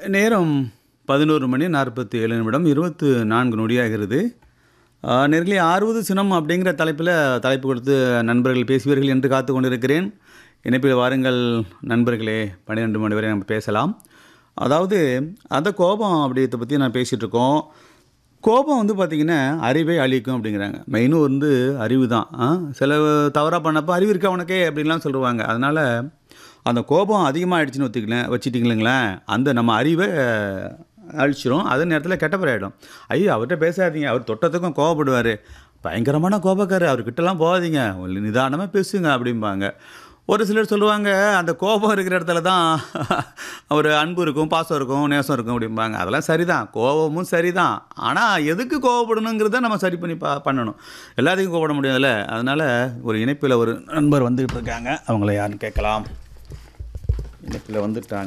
நேரம் பதினோரு மணி நாற்பத்தி ஏழு நிமிடம் இருபத்து நான்கு நொடியாகிறது ஆ, நேர்களே ஆறுவது சினம் அப்படிங்கிற தலைப்பில் தலைப்பு கொடுத்து நண்பர்கள் பேசுவீர்கள் என்று காத்து கொண்டிருக்கிறேன் இணைப்பில் வாருங்கள் நண்பர்களே பன்னிரெண்டு மணி வரை நம்ம பேசலாம் அதாவது அந்த கோபம் அப்படின்றத பற்றி நான் பேசிகிட்டு இருக்கோம் கோபம் வந்து பார்த்திங்கன்னா அறிவை அழிக்கும் அப்படிங்கிறாங்க மெயினும் வந்து அறிவு தான் ஆ? சில தவறாக பண்ணப்போ அறிவு இருக்கா உனக்கே அப்படின்லாம் சொல்லுவாங்க அதனால் அந்த கோபம் அதிகமாகிடுச்சின்னு வச்சுக்கலேன் வச்சுட்டிங்களேங்களேன் அந்த நம்ம அறிவை அழிச்சிரும் அதே நேரத்தில் கெட்டப்பராயிடும் ஐயோ அவர்கிட்ட பேசாதீங்க அவர் தொட்டத்துக்கும் கோவப்படுவார் பயங்கரமான கோபக்காரு அவர்கிட்டலாம் போகாதீங்க நிதானமாக பேசுங்க அப்படிம்பாங்க ஒரு சிலர் சொல்லுவாங்க அந்த கோபம் இருக்கிற இடத்துல தான் ஒரு அன்பு இருக்கும் பாசம் இருக்கும் நேசம் இருக்கும் அப்படிம்பாங்க அதெல்லாம் சரிதான் கோபமும் சரிதான் ஆனால் எதுக்கு கோவப்படணுங்கிறத நம்ம சரி பண்ணி பா பண்ணணும் எல்லாத்துக்கும் கோவப்பட முடியாதுல்ல அதனால் ஒரு இணைப்பில் ஒரு நண்பர் வந்துக்கிட்டு இருக்காங்க அவங்கள யாருன்னு கேட்கலாம் இணைப்பில் வந்துட்டாங்க